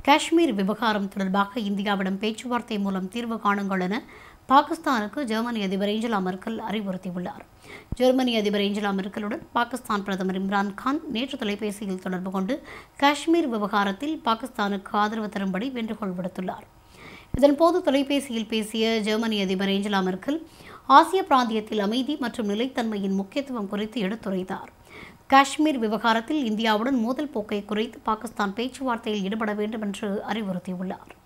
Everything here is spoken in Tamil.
காஷ்மீர் விவகாரம் தொடர்பாக இந்தியாவிடம் பேச்சுவார்த்தை மூலம் தீர்வு காணுங்கள் என பாகிஸ்தானுக்கு ஜெர்மனி அதிபர் ஏஞ்சலா மெர்க்கல் அறிவுறுத்தியுள்ளார் ஜெர்மனி அதிபர் ஏஞ்சலா மெர்க்கலுடன் பாகிஸ்தான் பிரதமர் இம்ரான் கான் நேற்று தொலைபேசியில் தொடர்பு கொண்டு காஷ்மீர் விவகாரத்தில் பாகிஸ்தானுக்கு ஆதரவு தரும்படி வேண்டுகோள் விடுத்துள்ளார் இதன்போது தொலைபேசியில் பேசிய ஜெர்மனி அதிபர் ஏஞ்சலா மெர்க்கல் ஆசிய பிராந்தியத்தில் அமைதி மற்றும் நிலைத்தன்மையின் முக்கியத்துவம் குறித்து எடுத்துரைத்தார் காஷ்மீர் விவகாரத்தில் இந்தியாவுடன் மோதல் போக்கை குறைத்து பாகிஸ்தான் பேச்சுவார்த்தையில் ஈடுபட வேண்டும் என்று அறிவுறுத்தியுள்ளார்